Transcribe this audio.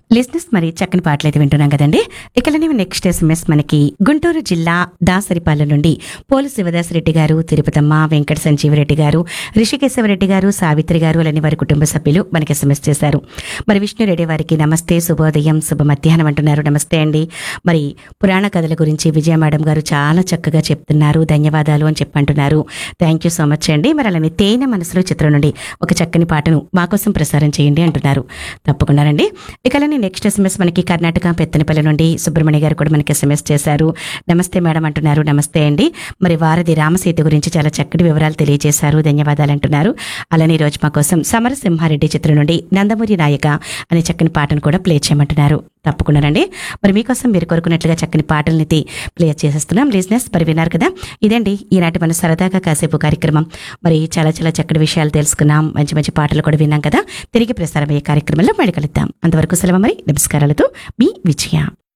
లిజినెస్ మరి చక్కని పాటలు అయితే వింటున్నాం కదండి ఇకలనే నెక్స్ట్ ఎస్ఎంఎస్ మనకి గుంటూరు జిల్లా దాసరిపాలెం నుండి పోలు శివదాసరెడ్డి గారు తిరుపతమ్మ వెంకట సంజీవరెడ్డి గారు రిషికేశవరెడ్డి గారు సావిత్రి గారు అలానే వారి కుటుంబ సభ్యులు మనకి ఎస్ఎంఎస్ చేశారు మరి విష్ణురెడ్డి వారికి నమస్తే శుభోదయం శుభ మధ్యాహ్నం అంటున్నారు నమస్తే అండి మరి పురాణ కథల గురించి విజయ మేడం గారు చాలా చక్కగా చెప్తున్నారు ధన్యవాదాలు అని చెప్పంటున్నారు థ్యాంక్ యూ సో మచ్ అండి మరి అలానే తేనె మనసులో చిత్రం నుండి ఒక చక్కని పాటను మా కోసం ప్రసారం చేయండి అంటున్నారు తప్పకుండానండి ఇకలని నెక్స్ట్ ఎస్ఎంఎస్ మనకి కర్ణాటక పెత్తనపల్లి నుండి సుబ్రహ్మణ్య గారు కూడా మనకి ఎస్ఎంఎస్ చేశారు నమస్తే మేడం అంటున్నారు నమస్తే అండి మరి వారధి రామసీత గురించి చాలా చక్కటి వివరాలు తెలియజేశారు ధన్యవాదాలు అంటున్నారు అలానే ఈ రోజు మా కోసం సమరసింహారెడ్డి చిత్రం నుండి నందమూరి నాయక అనే చక్కని పాటను కూడా ప్లే చేయమంటున్నారు తప్పకుండానండి మరి మీకోసం మీరు కోరుకున్నట్లుగా చక్కని పాటలనైతే ప్లే చేసేస్తున్నాం లిజినెస్ మరి విన్నారు కదా ఇదండి ఈనాటి మన సరదాగా కాసేపు కార్యక్రమం మరి చాలా చాలా చక్కటి విషయాలు తెలుసుకున్నాం మంచి మంచి పాటలు కూడా విన్నాం కదా తిరిగి ప్రసారమయ్యే కార్యక్రమంలో మళ్ళీ కలుద్దాం అంతవరకు సెలవు మరి నమస్కారాలతో మీ విజయ